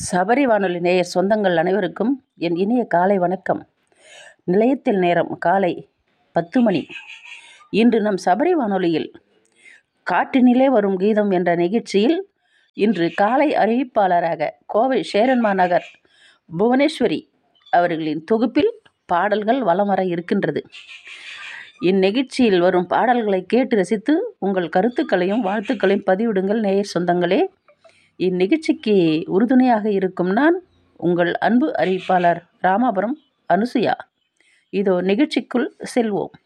சபரி வானொலி நேயர் சொந்தங்கள் அனைவருக்கும் என் இனிய காலை வணக்கம் நிலையத்தில் நேரம் காலை பத்து மணி இன்று நம் சபரி வானொலியில் காற்றினிலே வரும் கீதம் என்ற நிகழ்ச்சியில் இன்று காலை அறிவிப்பாளராக கோவை சேரன்மா நகர் புவனேஸ்வரி அவர்களின் தொகுப்பில் பாடல்கள் வலம் வர இருக்கின்றது இந்நிகழ்ச்சியில் வரும் பாடல்களை கேட்டு ரசித்து உங்கள் கருத்துக்களையும் வாழ்த்துக்களையும் பதிவிடுங்கள் நேயர் சொந்தங்களே இந்நிகழ்ச்சிக்கு உறுதுணையாக இருக்கும் நான் உங்கள் அன்பு அறிவிப்பாளர் ராமாபுரம் அனுசுயா இதோ நிகழ்ச்சிக்குள் செல்வோம்